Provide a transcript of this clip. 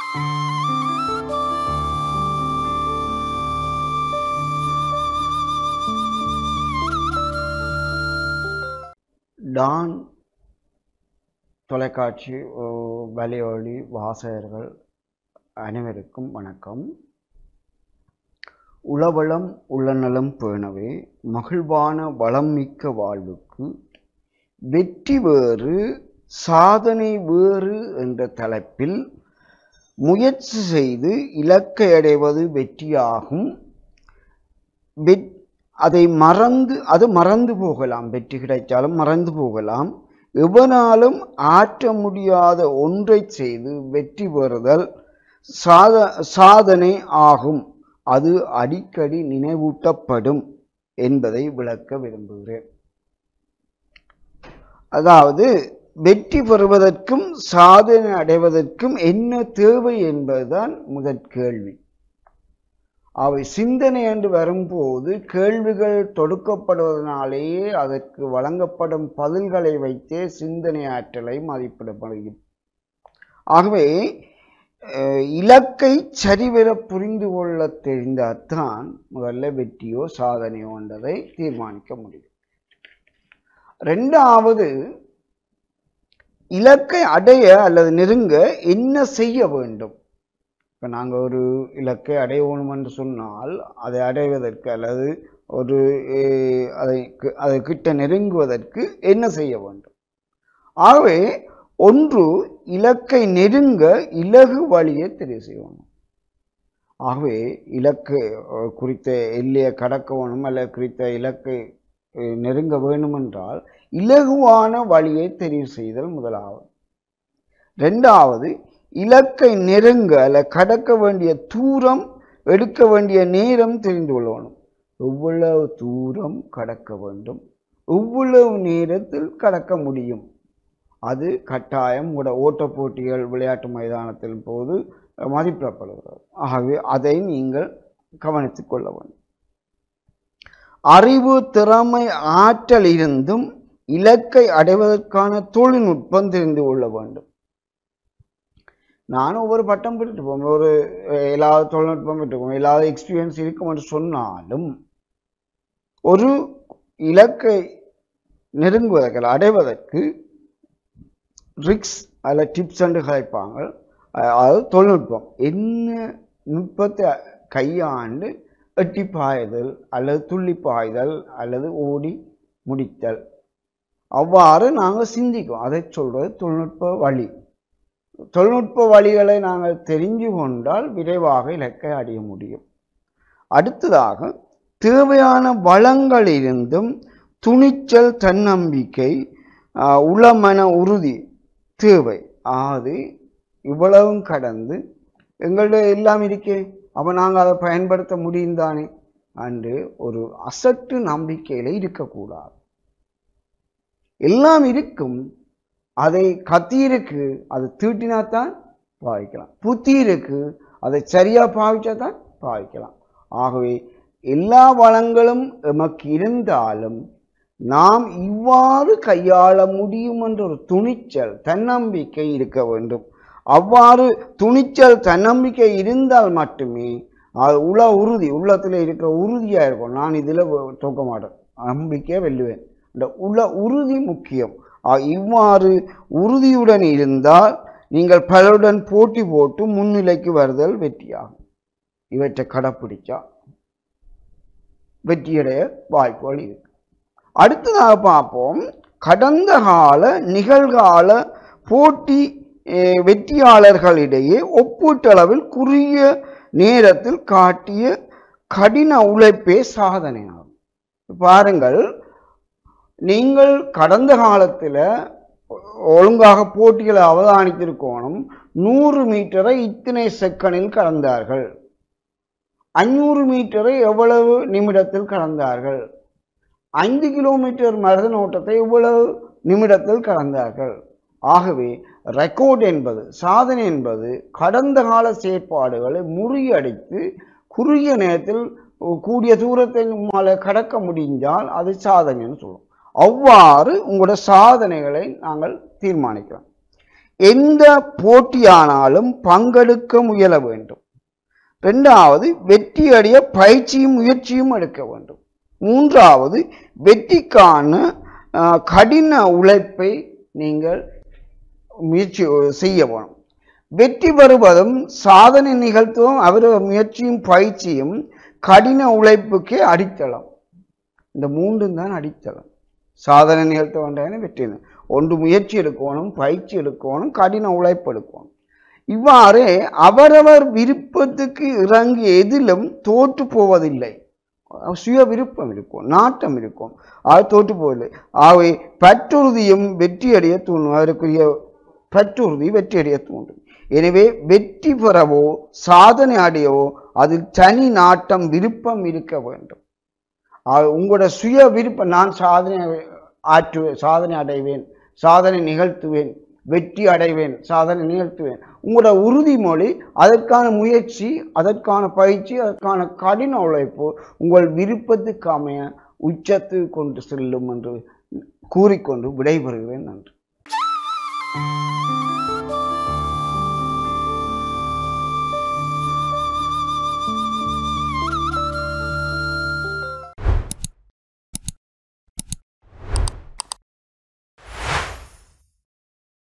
Don தொலைக்காட்சி ஓ, வலையொலி வாசகர்கள் அனைவருக்கும் வணக்கம் உளவளம் உள்ளநலம் பேணவே மகிழ்வான வளம் மிக்க வாழ்வுக்கு வெற்றி வேறு சாதனை வேறு என்ற தலைப்பில் முயற்சி செய்து இலக்கை அடைவது வெற்றியாகும் வெற் அதை மறந்து அது மறந்து போகலாம் வெற்றி கிடைத்தாலும் மறந்து போகலாம் எவனாலும் ஆற்ற முடியாத ஒன்றை செய்து வெற்றி பெறுதல் சாத சாதனை ஆகும் அது அடிக்கடி நினைவூட்டப்படும் என்பதை விளக்க விரும்புகிறேன் அதாவது வெற்றி பெறுவதற்கும் சாதனை அடைவதற்கும் என்ன தேவை என்பதுதான் முதற் கேள்வி அவை சிந்தனை என்று வரும்போது கேள்விகள் தொடுக்கப்படுவதனாலேயே அதற்கு வழங்கப்படும் பதில்களை வைத்தே சிந்தனை ஆற்றலை மதிப்பிட முடியும் ஆகவே அஹ், இலக்கை சரிவர புரிந்து கொள்ள தெரிந்தால்தான் முதல்ல வெற்றியோ சாதனையோ என்றதை தீர்மானிக்க முடியும் ரெண்டாவது இலக்கை அடைய அல்லது நெருங்க என்ன செய்ய வேண்டும் இப்போ நாங்கள் ஒரு இலக்கை அடையணும் என்று சொன்னால் அதை அடைவதற்கு அல்லது ஒரு அஹ், அதை கி- அதை கிட்ட நெருங்குவதற்கு என்ன செய்ய வேண்டும் ஆகவே ஒன்று இலக்கை நெருங்க இலகு வழியை தெரிவு செய்யணும் ஆகவே இலக்கு அஹ், குறித்த எல்லையை கடக்க வேணும் அல்லது குறித்த இலக்கை அஹ், நெருங்க வேண்டுமென்றால் இலகுவான வழியை தெரிவு செய்தல் முதலாவது ரெண்டாவது இலக்கை நெருங்க அல்ல கடக்க வேண்டிய தூரம் எடுக்க வேண்டிய நேரம் தெரிந்து கொள்ளணும் எவ்வளவு தூரம் கடக்க வேண்டும் எவ்வளவு நேரத்தில் கடக்க முடியும் அது கட்டாயம் கூட ஓட்டப் போட்டிகள் விளையாட்டு மைதானத்தின் போது மதிப்பிடப்படுகிறது ஆகவே அதை நீங்கள் கவனித்துக் கொள்ள வேண்டும் அறிவு திறமை ஆற்றல் இருந்தும் இலக்கை அடைவதற்கான தொழில்நுட்பம் தெரிந்து கொள்ள வேண்டும் நானும் ஒவ்வொரு பட்டம் பெற்றுப்போம் ஒரு அஹ், எல்லா தொழில்நுட்பம் பெற்றுப்போம் எல்லா எக்ஸ்பீரியன்ஸ் இருக்கும் என்று சொன்னாலும் ஒரு இலக்கை நெருங்குவதற்கு அல்ல அடைவதற்கு ரிக்ஸ் அல்ல டிப்ஸ் என்று கலைப்பாங்க அஹ், அதாவது தொழில்நுட்பம் என்ன நுட்பத்தை கையாண்டு எட்டி பாய்தல் அல்லது துள்ளி பாய்தல் அல்லது ஓடி முடித்தல் அவ்வாறு நாங்கள் சிந்திக்கிறோம் அதை சொல்றது தொழில்நுட்ப வழி தொழில்நுட்ப வழிகளை நாங்கள் தெரிஞ்சு கொண்டால் விரைவாக இலக்கை அடைய முடியும் அடுத்ததாக தேவையான வளங்கள் இருந்தும் துணிச்சல் தன்னம்பிக்கை ஆஹ், உளமன உறுதி தேவை ஆது இவ்வளவும் கடந்து எங்கள்ட்ட எல்லாம் இருக்கே அப்போ நாங்கள் அதை பயன்படுத்த முடியும் தானே அன்று ஒரு அசட்டு நம்பிக்கையில இருக்கக்கூடாது எல்லாம் இருக்கும் அதை கத்தி இருக்கு அது தீட்டினாத்தான் பாவிக்கலாம் புத்தி இருக்கு அதை சரியா பாவிச்சா தான் பாவிக்கலாம் ஆகவே எல்லா வளங்களும் எமக்கு இருந்தாலும் நாம் இவ்வாறு கையாள முடியும் என்ற ஒரு துணிச்சல் தன்னம்பிக்கை இருக்க வேண்டும் அவ்வாறு துணிச்சல் தன்னம்பிக்கை இருந்தால் மட்டுமே அது உள உறுதி உள்ளத்தில் இருக்கிற உறுதியா இருக்கும் நான் இதுல தூக்க மாட்டேன் நம்பிக்கையை வெல்லுவேன் இந்த உள உறுதி முக்கியம் ஆ- இவ்வாறு உறுதியுடன் இருந்தால் நீங்கள் பலருடன் போட்டி போட்டு முன்னிலைக்கு வருதல் வெற்றியாகும் இவற்றை கடைப்பிடிச்சா வெற்றியடைய வாய்ப்புகள் இருக்கு அடுத்ததாக பார்ப்போம் கடந்த கால நிகழ்கால போட்டி அஹ், வெற்றியாளர்களிடையே ஒப்பீட்டளவில் குறுகிய நேரத்தில் காட்டிய கடின உழைப்பே சாதனையாகும் பாருங்கள் நீங்கள் கடந்த காலத்தில் ஒழுங்காக போட்டிகளை அவதானித்திருக்கணும் நூறு மீட்டரை இத்தனை செகண்டில் கடந்தார்கள் அஞ்சூறு மீட்டரை எவ்வளவு நிமிடத்தில் கடந்தார்கள் ஐந்து கிலோமீட்டர் மருதன் ஓட்டத்தை எவ்வளவு நிமிடத்தில் கடந்தார்கள் ஆகவே ரெக்கார்ட் என்பது சாதனை என்பது கடந்த கால செயற்பாடுகளை முறியடித்து குறுகிய நேரத்தில் கூடிய தூரத்தை உம்மால கடக்க முடிந்தால் அது சாதனைன்னு சொல்லுவோம் அவ்வாறு உங்களோட சாதனைகளை நாங்கள் தீர்மானிக்கிறோம் எந்த போட்டியானாலும் பங்கெடுக்க முயல வேண்டும் இரண்டாவது வெற்றி அடைய பயிற்சியும் முயற்சியும் எடுக்க வேண்டும் மூன்றாவது வெற்றிக்கான ஆஹ், கடின உழைப்பை நீங்கள் முயற்சி செய்ய வேணும் வெற்றி பெறுவதும் சாதனை நிகழ்த்துவதும் அவரவர் முயற்சியும் பயிற்சியும் கடின உழைப்புக்கே அடித்தளம் இந்த மூன்றும் தான் அடித்தளம் சாதனை நிகழ்த்த வேண்டாம் வெற்றி ஒன்று முயற்சி எடுக்கணும் பயிற்சி எடுக்கணும் கடின உழைப்பு எடுக்கணும் இவ்வாறு அவரவர் விருப்பத்துக்கு இறங்கி எதிலும் தோற்று போவதில்லை சுய விருப்பம் இருக்கும் நாட்டம் இருக்கும் அது தோற்று போவதில்லை ஆகவே பற்றுறுதியும் வெற்றியடைய தூண்டும் அதற்குரிய பற்றுறுதி வெற்றியடைய தூண்டும் எனவே வெற்றி பெறவோ சாதனை அடையவோ அதில் தனி நாட்டம் விருப்பம் இருக்க வேண்டும் ஆக, உங்களோட சுய விருப்பம் நான் சாதனை ஆற்றுவேன் சாதனை அடைவேன் சாதனை நிகழ்த்துவேன் வெற்றி அடைவேன் சாதனை நிகழ்த்துவேன் உங்களோட உறுதிமொழி அதற்கான முயற்சி அதற்கான பயிற்சி அதற்கான கடின உழைப்பு உங்கள் விருப்பத்துக்கு அமைய உச்சத்துக்கு கொண்டு செல்லும் என்று கூறிக்கொண்டு விடைபெறுகிறேன் நன்றி